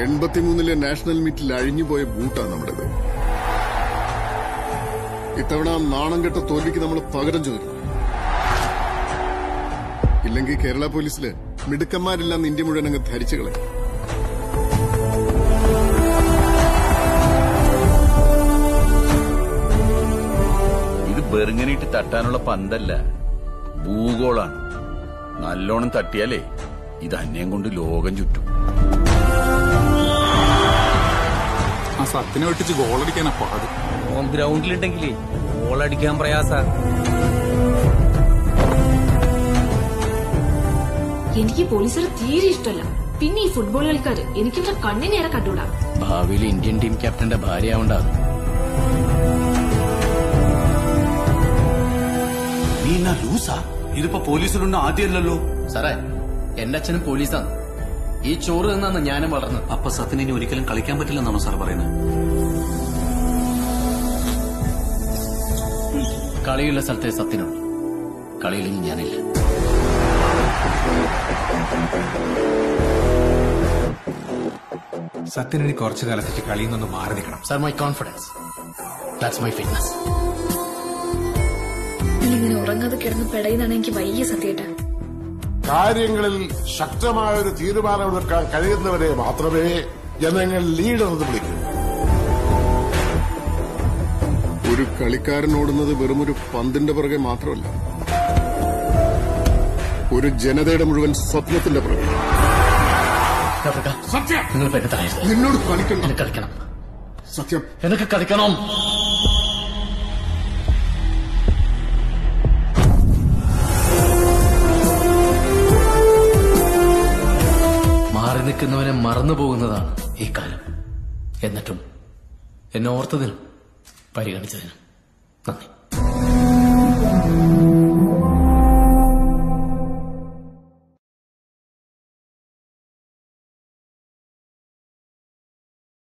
എൺപത്തിമൂന്നിലെ national മീറ്റിൽ അഴിഞ്ഞുപോയ ബൂട്ടാണ് നമ്മുടേത് ഇത്തവണ ആ നാണം കെട്ട തോൽവിക്ക് നമ്മൾ പകരം ചോദിക്കും ഇല്ലെങ്കിൽ കേരള പോലീസില് മിടുക്കന്മാരെല്ലാം ഇന്ത്യ മുഴുവൻ അങ്ങ് ധരിച്ചു കളയും ഇത് ബെറുങ്ങനിട്ട് തട്ടാനുള്ള പന്തല്ല ഭൂഗോളാണ് നല്ലോണം തട്ടിയാലേ ഇത് അന്യം കൊണ്ട് ലോകം ചുറ്റും ആ സത്തിനെ വെട്ടിച്ച് ഗോളടിക്കാനാ പാട് ഓൻ ഗ്രൗണ്ടിലുണ്ടെങ്കിലേ ഗോളടിക്കാൻ പ്രയാസ എനിക്ക് പോലീസുകാർ തീരെ ഇഷ്ടമല്ല പിന്നെ ഈ ഫുട്ബോൾ കളിക്കാര് എനിക്കിവിടെ കണ്ണിനേറെ കണ്ടുകൂടാ ഭാവിയിൽ ഇന്ത്യൻ ടീം ക്യാപ്റ്റന്റെ ഭാര്യ ആവണ്ടാകും നീ എന്നാ ലൂസാ ഇതിപ്പോ പോലീസിലൊന്നും ആദ്യമല്ലല്ലോ സാറേ എന്റെ അച്ഛനും പോലീസാണ് ഈ ചോറ് നിന്നാണ് ഞാനും വളർന്നത് അപ്പൊ സത്യന് ഇനി ഒരിക്കലും കളിക്കാൻ പറ്റില്ലെന്നാണോ സാർ പറയുന്നത് കളിയുള്ള സ്ഥലത്തെ സത്യനുണ്ട് കളിയില്ലെങ്കിൽ ഞാനില്ല സത്യനിനി കുറച്ചു കാലത്തേക്ക് കളിയിൽ നിന്ന് മാറി നിൽക്കണം sir my confidence that's my fitness ഇങ്ങനെ ഉറങ്ങാതെ കിടന്ന് പെടയുന്നതാണ് എനിക്ക് വയ്യ സത്യേട്ട കാര്യങ്ങളിൽ ശക്തമായ ഒരു തീരുമാനമെടുക്കാൻ കഴിയുന്നവരെ മാത്രമേ ജനങ്ങൾ ലീഡർ എന്ന് വിളിക്കൂ ഒരു കളിക്കാരൻ ഓടുന്നത് വെറുമൊരു പന്തിന്റെ പുറകെ മാത്രമല്ല ഒരു ജനതയുടെ മുഴുവൻ സ്വപ്നത്തിന്റെ പുറകെ സത്യം നിങ്ങൾ എന്നെ തടയരുത് നിന്നോട് കളിക്കണം എനിക്ക് കളിക്കണം സത്യം എനിക്ക് കളിക്കണം മാറി നിൽക്കുന്നവനെ മറന്നു പോകുന്നതാണ് ഈ കാലം എന്നിട്ടും എന്നെ ഓർത്തതിനും പരിഗണിച്ചതിനും നന്ദി